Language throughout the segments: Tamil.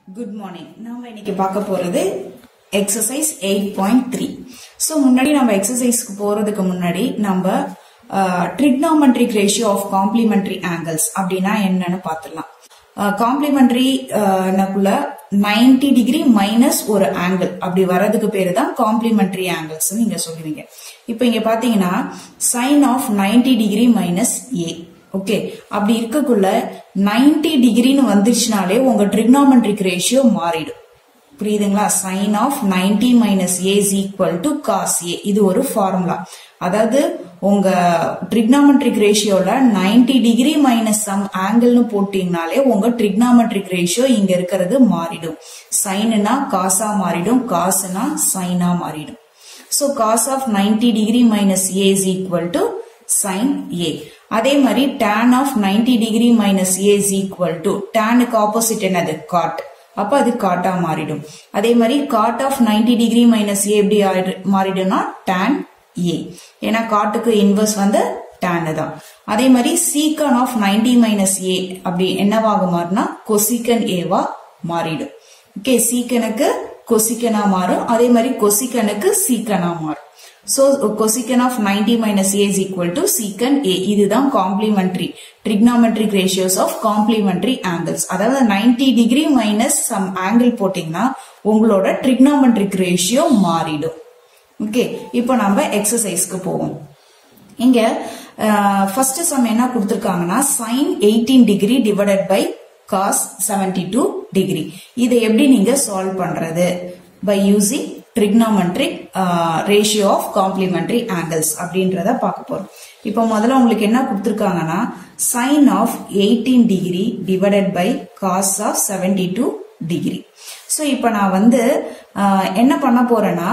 குட் மார்னிங் நாம இன்னைக்கு பார்க்க போறது exercise eight point three so முன்னாடி நம்ம எக்ஸசைஸ்க்கு போறதுக்கு முன்னாடி நம்ம trigonometric ratio of complementary angles அப்படின்னா என்னன்னு பார்த்துடலாம் காம்ப்ளிமெண்ட்ரி நக்குள்ள நைன்டி டிகிரி மைனஸ் ஒரு ஆங்கிள் அப்படி வர்றதுக்கு பேரு தான் காம்ப்ளிமெண்ட்ரி ஆங்கிள்ஸ் நீங்க சொல்லுவீங்க இப்போ இங்க பாத்தீங்கன்னா sine of ninety degree minus A okay அப்படி இருக்கக்குள்ள நைன்டி டிகிரின்னு வந்துருச்சுனாலே உங்க ட்ரிக்னாமெட்ரிக் ரேஷியோ மாறிடும் புரியுதுங்களா sine of ninety minus A is equal to cos A இது ஒரு ஃபார்முலா அதாவது உங்க ட்ரிக்னாமெட்ரிக் ரேஷியோல நைன்டி டிகிரி மைனஸ் சம் ஆங்கிள்னு போட்டீங்கனாலே உங்க ட்ரிக்னாமெட்ரிக் ரேஷியோ இங்க இருக்கிறது மாறிடும் சைனுனா காசா மாறிடும் காசுனா சைனா மாறிடும் so cos of ninety degree minus A is equal to sine A அதே மாதிரி tan of ninety degree minus A is equal to டேனுக்கு ஆப்போசிட் என்னது காட் அப்ப அது காட்டா மாறிடும் அதே மாதிரி cot of ninety degree minus A எப்படி மாறிடும்னா tan ஏ ஏன்னா காட்டுக்கு இன்வர்ஸ் வந்து tan தான் அதே மாதிரி சீக்கன் ஆஃப் நைன்டி மைனஸ் ஏ அப்படி என்னவாக மாறினா கொசிக்கன் ஏவா மாறிடும் ஓகே சீக்கனுக்கு கொசிக்கனா மாறும் அதே மாதிரி கொசிக்கனுக்கு சீக்கனா மாறும் so cosecant of ninety minus A is equal to secant A இதுதான் complementary trigonometric ratios of complementary angles அதாவது ninety degree minus some angle போட்டீங்கன்னா உங்களோட ட்ரிக்னாமெட்ரிக் ரேஷியோ மாறிடும் ஓகே இப்போ நம்ம எக்ஸசைஸ்க்கு போவோம் இங்க ஃபர்ஸ்ட் சம் என்ன கொடுத்துருக்காங்கன்னா sine eighteen degree divided by cos seventy two degree இதை எப்படி நீங்க சால்வ் பண்றது by using trigonometric ratio of complementary angles அப்படின்றத பார்க்க போறோம் இப்போ முதல்ல உங்களுக்கு என்ன கொடுத்துருக்காங்கன்னா sine of eighteen degree divided by cos of seventy two degree so இப்போ நான் வந்து என்ன பண்ண போறேன்னா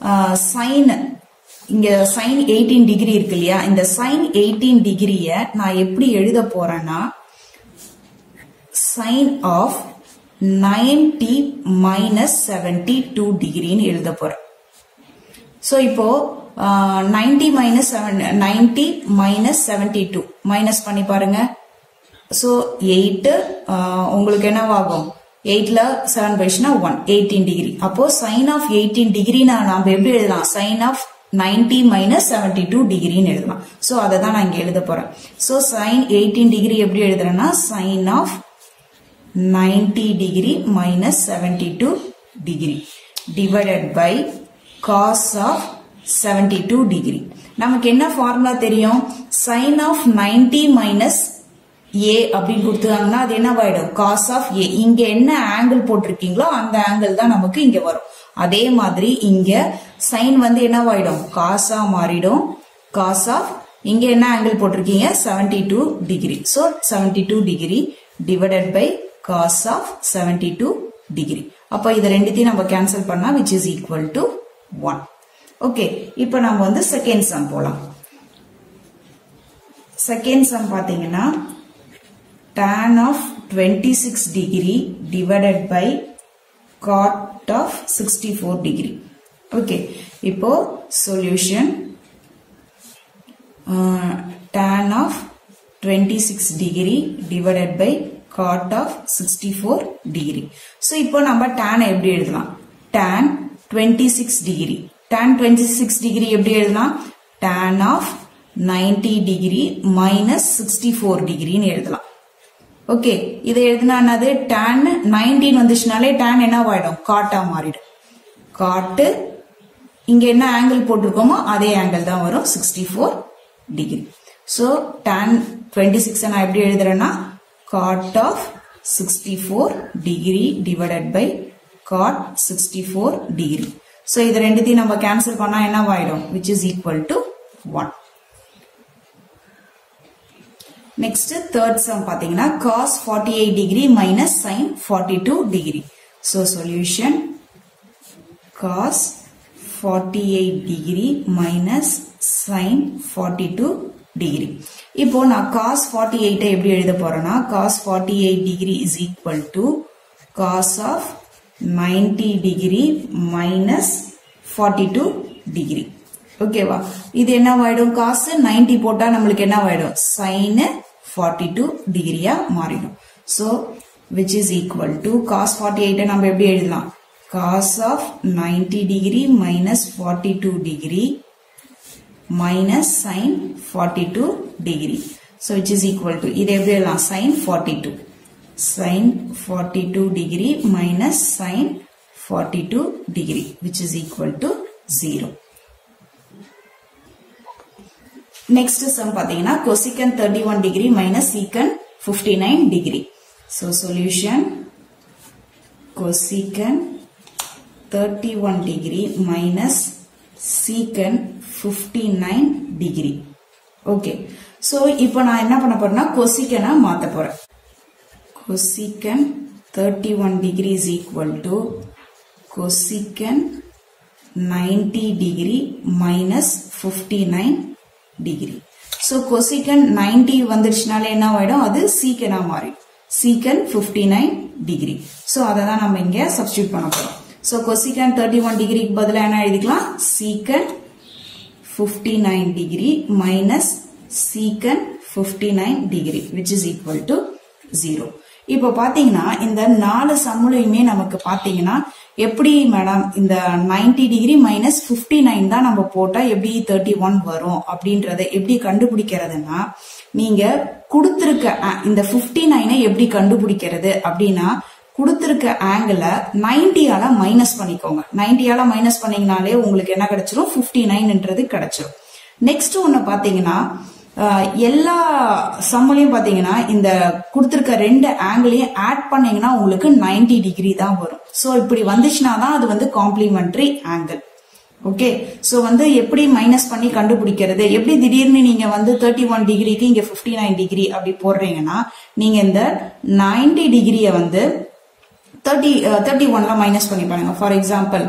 சைன் இங்க சைன் எயிட்டீன் டிகிரி இருக்கு இல்லையா இந்த சைன் எயிட்டீன் டிகிரிய நான் எப்படி எழுத போறேன்னா sine of ninety minus seventy two டிகிரின்னு எழுத போறேன் ஸோ இப்போ ninety minus seven ninety minus seventy two minus பண்ணி பாருங்க ஸோ எயிட்டு உங்களுக்கு என்னவாகும் எயிட்ல செவன் போயிடுச்சுன்னா ஒன் எயிட்டீன் டிகிரி அப்போ சைன் ஆஃப் எயிட்டீன் டிகிரி நான் நம்ம எப்படி எழுதலாம் sine of ninety minus seventy two டிகிரின்னு எழுதலாம் ஸோ அதை தான் நான் இங்கே எழுத போறேன் ஸோ சைன் எயிட்டீன் டிகிரி எப்படி எழுதுறேன்னா sine of 90 degree minus 72 degree divided by cos of 72 degree நமக்கு என்ன ஃபார்முலா தெரியும் sin of 90 minus a அப்படின்னு கொடுத்தாங்கன்னா அது என்ன ஆயிடும் cos of a இங்க என்ன ஆங்கிள் போட்டிருக்கீங்களோ அந்த ஆங்கிள் தான் நமக்கு இங்க வரும் அதே மாதிரி இங்க sin வந்து என்னவாயிடும் cos ஆ மாறிடும் cos of இங்க என்ன ஆங்கிள் போட்டிருக்கீங்க 72 degree so 72 degree divided by cos of 72 degree. அப்ப இது ரெண்டுத்தையும் நம்ம கேன்சல் பண்ணா which is equal to 1. Okay இப்போ நம்ம வந்து செகண்ட் சம் போலாம் செகண்ட் சம் பாத்தீங்கன்னா tan of 26 degree divided by cot of 64 degree. Okay இப்போ solution tan of 26 degree divided by cot of 64 degree. So, இப்போ நம்ம tan எப்படி எழுதலாம் tan 26 degree. tan 26 degree எப்படி எழுதலாம் tan of 90 degree minus 64 degree எழுதலாம் ஓகே இதை எழுதினா என்னது tan 19 வந்துச்சுனாலே tan என்ன ஆயிடும் காட்டா மாறிடும் காட்டு இங்க என்ன ஆங்கிள் போட்டிருக்கோமோ அதே ஆங்கிள் தான் வரும் 64 டிகிரி ஸோ tan 26 நான் எப்படி எழுதுறேன்னா cot of 64 degree divided by cot 64 degree. So, இது ரெண்டுத்தையும் நம்ம cancel பண்ணா என்ன ஆயிடும் which is equal to 1. Next, third sum பாத்தீங்கன்னா cos 48 degree minus sin 42 degree. So, solution cos 48 degree minus sin 42 degree இப்போ நான் காஸ் ஃபார்ட்டி எயிட்டை எப்படி எழுத போறேன்னா cos forty eight degree is equal to cos of ninety degree minus forty two degree ஓகேவா இது என்னவாயிடும் காசு நைன்டி போட்டா நம்மளுக்கு என்னவாயிடும் சைனு ஃபார்ட்டி டூ டிகிரியா மாறிடும் so which is equal to cos 48 நம்ம எப்படி எழுதலாம் cos of 90 degree minus 42 degree minus sin 42 degree. So which is equal to இது எப்படி எழுதலாம் sin 42 sin 42 degree minus sin 42 degree which is equal to 0. Next sum பாத்தீங்கன்னா cosecant 31 degree minus secant 59 degree. So solution cosecant 31 degree minus secant 59 degree. Okay. So இப்போ நான் என்ன பண்ண போறேன்னா cosecant மாத்த போறேன். cosecant 31 degree is equal to cosecant 90 degree minus 59 degree. So cosecant 90 வந்துருச்சுனாலே என்ன ஆயிடும் அது secant மாறி secant 59 degree. So அதை தான் நம்ம இங்க substitute பண்ண போறோம். So cosecant 31 degree பதிலா என்ன எழுதிக்கலாம் secant 59 degree minus secant 59 degree which is equal to 0. இப்போ பாத்தீங்கன்னா இந்த நாலு சம்முலையுமே நமக்கு பாத்தீங்கன்னா எப்படி மேடம் இந்த 90 டிகிரி மைனஸ் பிப்டி நைன் தான் நம்ம போட்டா எப்படி தேர்ட்டி ஒன் வரும் அப்படின்றத எப்படி கண்டுபிடிக்கிறதுனா நீங்க கொடுத்திருக்க a- இந்த பிப்டி நைனை எப்படி கண்டுபிடிக்கிறது அப்படின்னா கொடுத்திருக்க ஆங்கிள நைன்டியால மைனஸ் பண்ணிக்கோங்க நைன்டியால மைனஸ் பண்ணீங்கனாலே உங்களுக்கு என்ன கிடைச்சிரும் பிப்டி நைன்ன்றது கிடைச்சிரும் நெக்ஸ்ட் ஒன்னு பாத்தீங்கன்னா அஹ், எல்லா சம்மலையும் பாத்தீங்கன்னா இந்த கொடுத்திருக்க ரெண்டு ஆங்கிளையும் ஆட் பண்ணீங்கன்னா உங்களுக்கு 90 டிகிரி தான் வரும் சோ இப்படி வந்துச்சுன்னா தான் அது வந்து காம்ப்ளிமெண்டரி ஆங்கிள் ஓகே சோ வந்து எப்படி மைனஸ் பண்ணி கண்டுபிடிக்கிறது எப்படி திடீர்னு நீங்க வந்து தேர்ட்டி ஒன் டிகிரிக்கு இங்க 59 நைன் டிகிரி அப்படி போடுறீங்கன்னா நீங்க இந்த 90 டிகிரிய வந்து தேர்ட்டி தேர்ட்டி ஒன்ல மைனஸ் பண்ணி பாருங்க for example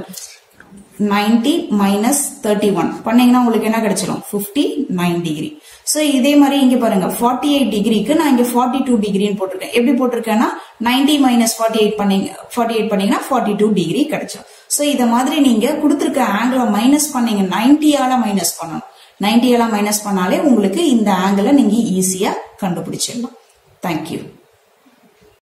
90 minus thirty one பண்ணீங்கன்னா உங்களுக்கு என்ன கிடைச்சிரும் 59 நைன் டிகிரி ஸோ இதே மாதிரி இங்க பாருங்க 48 எயிட் டிகிரிக்கு நான் இங்க 42 டூ டிகிரின்னு போட்டிருக்கேன் எப்படி போட்டிருக்கேன்னா 90 மைனஸ் ஃபார்ட்டி எயிட் பண்ணீங்க ஃபார்ட்டி எயிட் பண்ணீங்கன்னா ஃபார்ட்டி டூ டிகிரி கிடைச்சிரும் ஸோ இதை மாதிரி நீங்க கொடுத்துருக்க ஆங்கிளை மைனஸ் பண்ணீங்க 90 ஆல மைனஸ் பண்ணணும் 90 ஆல மைனஸ் பண்ணாலே உங்களுக்கு இந்த ஆங்கிளை நீங்க ஈஸியா கண்டுபிடிச்சிடலாம் தேங்க்யூ